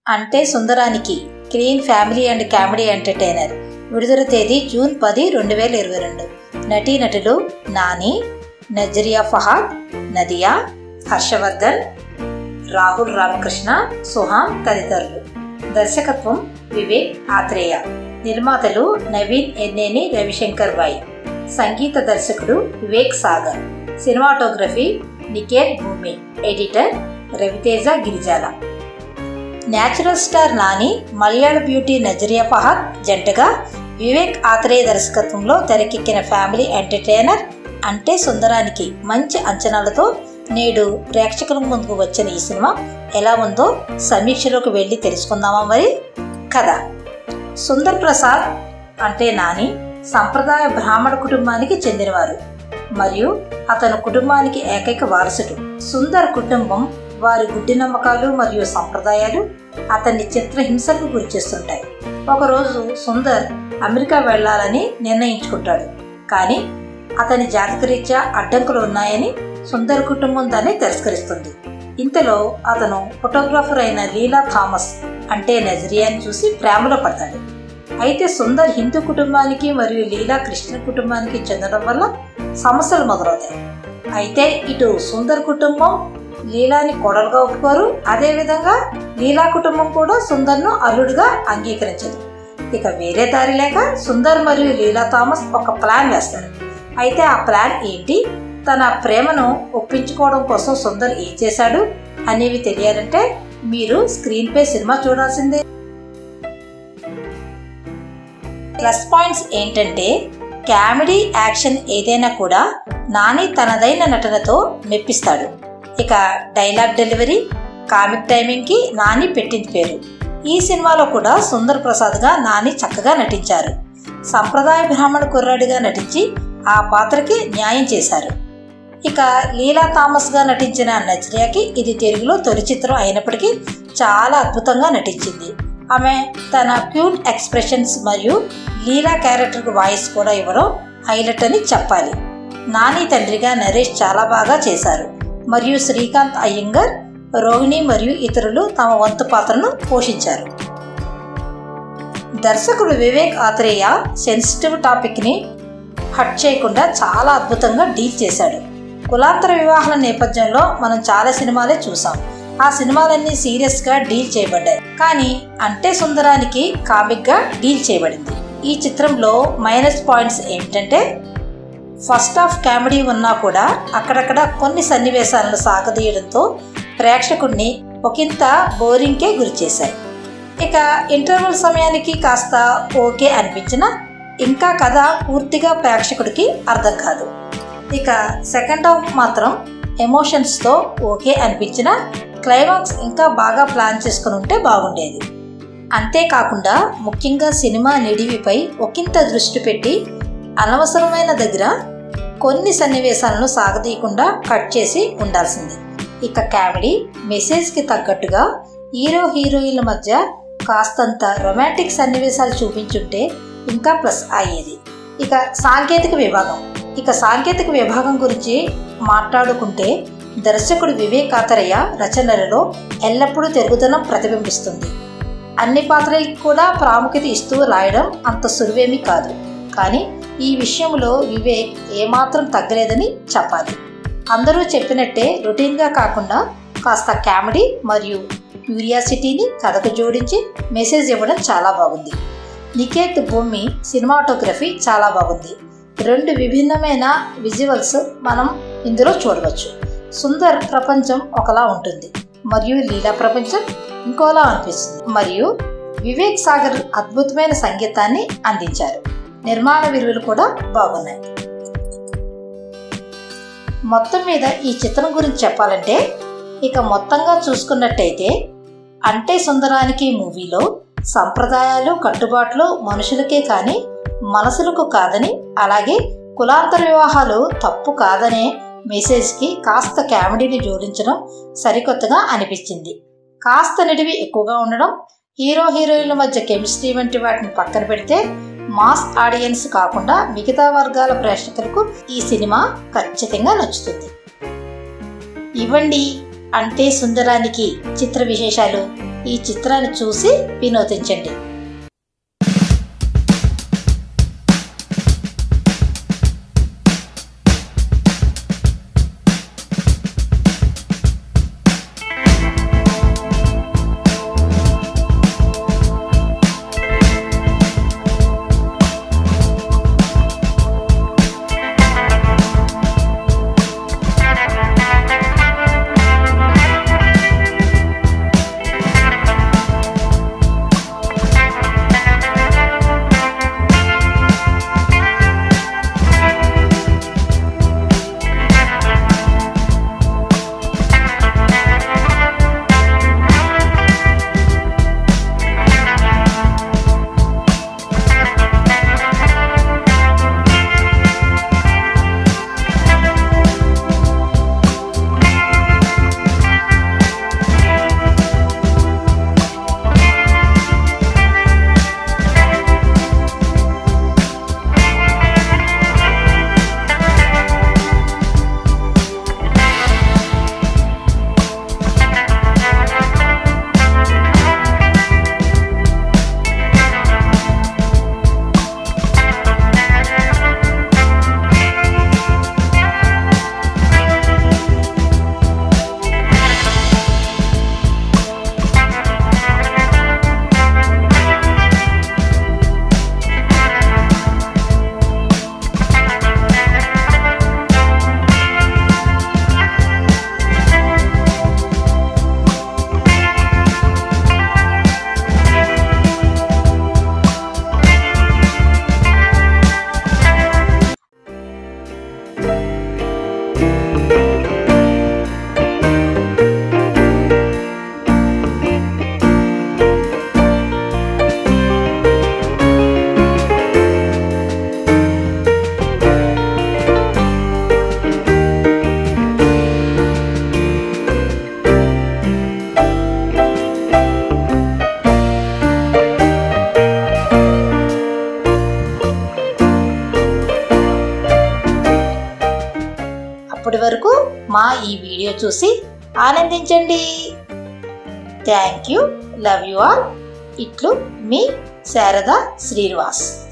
అంటే Sundaraniki clean family and comedy entertainer విడుదల తేదీ జూన్ పది రెండు వేల ఇరవై రెండు నటీనటులు నాని నజరియా ఫహాద్ నదియా హర్షవర్ధన్ రాహుల్ రామకృష్ణ సుహాన్ తదితరులు దర్శకత్వం వివేక్ ఆత్రేయ నిర్మాతలు నవీన్ ఎన్నేని రవిశంకర్ బాయ్ సంగీత దర్శకుడు వివేక్ సాగర్ సినిమాటోగ్రఫీ నికేత్ భూమి editor Raviteja Girijala natural star Nani మలయాళ బ్యూటీ నజరియా ఫహాద్ జంటగా వివేక్ ఆత్రేయ దర్శకత్వంలో తెరకెక్కిన ఫ్యామిలీ ఎంటర్టైనర్ అంటే సుందరానికి మంచి అంచనాలతో నేడు ప్రేక్షకుల ముందుకు వచ్చిన ఈ సినిమా ఎలా ఉందో సమీక్షలోకి వెళ్ళి తెలుసుకుందామా మరి కథ సుందర్ ప్రసాద్ అంటే నాని సంప్రదాయ బ్రాహ్మణ కుటుంబానికి చెందినవారు మరియు అతని కుటుంబానికి ఏకైక వారసుడు సుందర్ కుటుంబం వారి గుడ్డి నమ్మకాలు మరియు సంప్రదాయాలు అతన్ని చిత్రహింసకు గురిచేస్తుంటాయి ఒకరోజు సుందర్ అమెరికా వెళ్ళాలని నిర్ణయించుకుంటాడు కానీ అతని జాతకరీత్యా అడ్డంకులు ఉన్నాయని సుందర్ కుటుంబం దాన్ని తిరస్కరిస్తుంది ఇంతలో అతను ఫోటోగ్రాఫర్ అయిన లీలా థామస్ అంటే నజరియాని చూసి ప్రేమలో పడతాడు అయితే సుందర్ హిందూ కుటుంబానికి మరియు లీలా కృష్ణ కుటుంబానికి చెందడం వల్ల సమస్యలు మొదలవుతాయి అయితే ఇటు సుందర్ కుటుంబం లీలాని కొడలుగా ఒప్పుకోరు అదేవిధంగా లీలా కుటుంబం కూడా సుందర్ను అల్లుడుగా అంగీకరించదు ఇక వేరే దారి లేక సుందర్ మరియు లీలా థామస్ ఒక ప్లాన్ వేస్తారు అయితే ఆ ప్లాన్ ఏంటి తన ప్రేమను ఒప్పించుకోవడం కోసం సుందర్ ఏం చేశాడు అనేవి తెలియాలంటే మీరు స్క్రీన్ పై సినిమా చూడాల్సిందే ప్లస్ పాయింట్స్ ఏంటంటే కామెడీ యాక్షన్ ఏదైనా కూడా నాని తనదైన నటనతో మెప్పిస్తాడు ఇక డైలాగ్ డెలివరీ కామిక్ టైమింగ్కి నాని పెట్టింది పేరు ఈ సినిమాలో కూడా సుందర్ ప్రసాద్గా నాని చక్కగా నటించారు సంప్రదాయ బ్రాహ్మణ కుర్రాడిగా నటించి ఆ పాత్రకి న్యాయం చేశారు ఇక లీలా థామస్గా నటించిన నజరియాకి ఇది తెలుగులో తొలి చిత్రం అయినప్పటికీ చాలా అద్భుతంగా నటించింది ఆమె తన క్యూట్ ఎక్స్ప్రెషన్స్ మరియు లీలా క్యారెక్టర్కి వాయిస్ కూడా ఇవ్వడం హైలైట్ అని చెప్పాలి నాని తండ్రిగా నరేష్ చాలా బాగా చేశారు మరియు శ్రీకాంత్ అయ్యంగర్ రోహిణి మరియు ఇతరులు తమ వంతు పాత్రను పోషించారు దర్శకుడు వివేక్ ఆత్రేయ సెన్సిటివ్ టాపిక్ని హట్ చేయకుండా చాలా అద్భుతంగా డీల్ చేశాడు కులాంతర వివాహాల నేపథ్యంలో మనం చాలా సినిమాలే చూసాం ఆ సినిమాలన్నీ సీరియస్గా డీల్ చేయబడ్డాయి కానీ అంటే సుందరానికి కామిక్గా డీల్ చేయబడింది ఈ చిత్రంలో మైనస్ పాయింట్స్ ఏమిటంటే ఫస్ట్ హాఫ్ కామెడీ ఉన్నా కూడా అక్కడక్కడ కొన్ని సన్నివేశాలను సాగదీయడంతో ప్రేక్షకుడిని ఒకంత బోరింగ్కే గురిచేశాయి ఇక ఇంటర్వెల్ సమయానికి కాస్త ఓకే అనిపించిన ఇంకా కథ పూర్తిగా ప్రేక్షకుడికి అర్థం కాదు ఇక సెకండ్ హాఫ్ మాత్రం ఎమోషన్స్తో ఓకే అనిపించిన క్లైమాక్స్ ఇంకా బాగా ప్లాన్ చేసుకుని ఉంటే బాగుండేది అంతేకాకుండా ముఖ్యంగా సినిమా నిడివిపై ఒకంత దృష్టి పెట్టి అనవసరమైన దగ్గర కొన్ని సన్నివేశాలను సాగదీయకుండా కట్ చేసి ఉండాల్సింది ఇక కామెడీ మెసేజ్కి తగ్గట్టుగా హీరో హీరోయిన్ల మధ్య కాస్తంత రొమాంటిక్ సన్నివేశాలు చూపించుంటే ఇంకా ప్లస్ అయ్యేది ఇక సాంకేతిక విభాగం ఇక సాంకేతిక విభాగం గురించి మాట్లాడుకుంటే దర్శకుడు వివేక్ ఆతరయ్య రచనలలో ఎల్లప్పుడూ తిరుగుదనం ప్రతిబింబిస్తుంది అన్ని పాత్రలకి కూడా ప్రాముఖ్యత ఇస్తూ రాయడం అంత సులువేమీ కాదు కానీ ఈ విషయంలో వివేక్ ఏమాత్రం తగ్గలేదని చెప్పాలి అందరూ చెప్పినట్టే రొటీన్గా కాకుండా కాస్త కామెడీ మరియు క్యూరియాసిటీని కథకు జోడించి మెసేజ్ ఇవ్వడం చాలా బాగుంది నికేత్ భూమి సినిమాటోగ్రఫీ చాలా బాగుంది రెండు విభిన్నమైన విజువల్స్ మనం ఇందులో చూడవచ్చు సుందర్ ప్రపంచం ఒకలా ఉంటుంది మరియు లీలా ప్రపంచం ఇంకోలా అనిపిస్తుంది మరియు వివేక్ సాగర్ అద్భుతమైన సంగీతాన్ని అందించారు నిర్మాణ విలువలు కూడా బాగున్నాయి మొత్తం మీద ఈ చిత్రం గురించి చెప్పాలంటే ఇక మొత్తంగా చూసుకున్నట్టయితే అంటే సుందరానికి మూవీలో సంప్రదాయాలు కట్టుబాట్లు మనుషులకే కానీ మనసులకు కాదని అలాగే కులాంతర వివాహాలు తప్పు కాదనే మెసేజ్కి కాస్త కామెడీని జోడించడం సరికొత్తగా అనిపించింది కాస్త నిడివి ఎక్కువగా ఉండడం హీరో హీరోయిన్ల మధ్య కెమిస్ట్రీ వంటి వాటిని పక్కన పెడితే మాస్ ఆడియన్స్ కాకుండా మిగతా వర్గాల ప్రేక్షకులకు ఈ సినిమా ఖచ్చితంగా నచ్చుతుంది ఇవ్వండి అంటే సుందరానికి చిత్ర విశేషాలు ఈ చిత్రాన్ని చూసి వినోదించండి అప్పటి వరకు మా ఈ వీడియో చూసి ఆనందించండి thank you love you all ఇట్లు మీ శారద శ్రీనివాస్